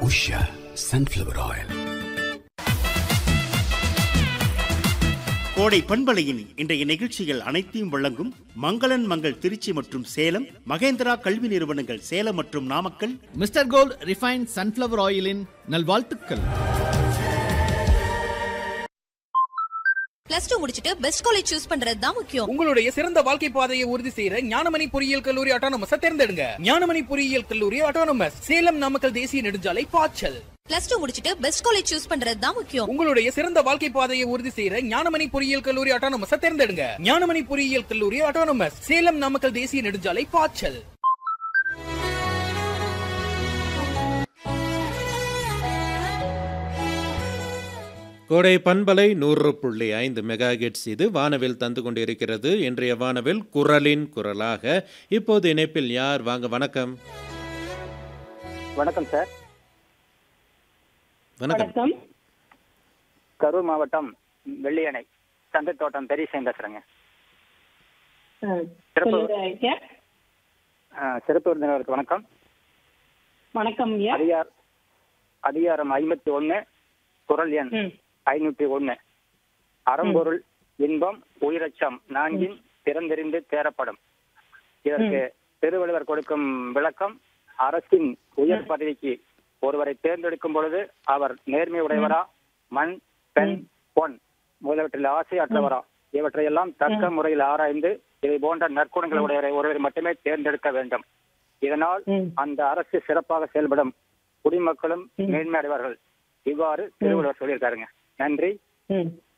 Usha sunflower oil கோடை பண்பலையின் இன்றைய நிகழ்ச்சிகள் அனைத்தையும் வழங்கும் மங்களன் மங்கள் திருச்சி மற்றும் சேலம் மகேந்திரா கல்வி நிறுவனங்கள் சேலம் மற்றும் Namakkal mister gold refined sunflower ஆயிலின் நல்வாழ்த்துக்கள் பிளஸ் டூ முடிச்சிட்டு பெஸ்ட் காலேஜ் சூஸ் பண்றது தான் முக்கியம் உங்களுடைய சிறந்த வாழ்க்கை பாதையை உறுதி செய்யற ஞானமணி பொறியியல் கல்லூரி அட்டானமஸ் தேர்ந்தெடுங்க ஞானமணி பொறியியல் கல்லூரி அட்டானமஸ் சேலம் நாமக்கல் தேசிய நெடுஞ்சாலை பாய்ச்சல் பிளஸ் டூ முடிச்சிட்டு பெஸ்ட் காலேஜ் சூஸ் பண்றது தான் முக்கியம் உங்களுடைய சிறந்த வாழ்க்கை பாதையை உறுதி செய்யற ஞானமணி பொறியியல் கல்லூரி அட்டானமஸ் தேர்ந்தெடுங்க ஞானமணி பொறியியல் கல்லூரி அட்டானமஸ் சேலம் நாமக்கல் தேசிய நெடுஞ்சாலை பாய்ச்சல் கோடை பண்பலை நூறு புள்ளி ஐந்து மெகா ஹெட்ஸ் இது வானவில் தந்து கொண்டிருக்கிறது இன்றைய வானவில் குரலின் குரலாக இப்போது இணைப்பில் யார் வாங்க வணக்கம் வணக்கம் சார் வணக்கம் வணக்கம் கரூர் மாவட்டம் வெள்ளியணை சந்தைத்தோட்டம் பெரியசேன் பேசுறேங்க ஆ, சிறப்பு. சொல்லுங்க ஐயா ஆ, சிறப்பு விருந்தினருக்கு வணக்கம் வணக்கம் ஐயா அதிகார் அதிகாரம் ஐம்பத்தி ஒண்ணு குரல் எண் ம் ஐநூத்தி ஒண்ணு அறம்பொருள் இன்பம் உயிரச்சம் நான்கின் திறந்தெறிந்து தேரப்படும் இதற்கு திருவள்ளுவர் கொடுக்கும் விளக்கம் அரசின் உயர் பதவிக்கு ஒருவரை தேர்ந்தெடுக்கும் பொழுது அவர் நேர்மை உடையவரா மண் பெண் பொன் முதலவற்றில் ஆசையற்றவரா இவற்றையெல்லாம் தக்க முறையில் ஆராய்ந்து இதை போன்ற நற்குணங்கள் உடையவரை ஒருவரை மட்டுமே தேர்ந்தெடுக்க வேண்டும் இதனால் ம். அந்த அரசு சிறப்பாக செயல்படும் குடிமக்களும் மேன்மை அடைவார்கள் இவ்வாறு திருவள்ளுவர் சொல்லியிருக்காருங்க நன்றி ம்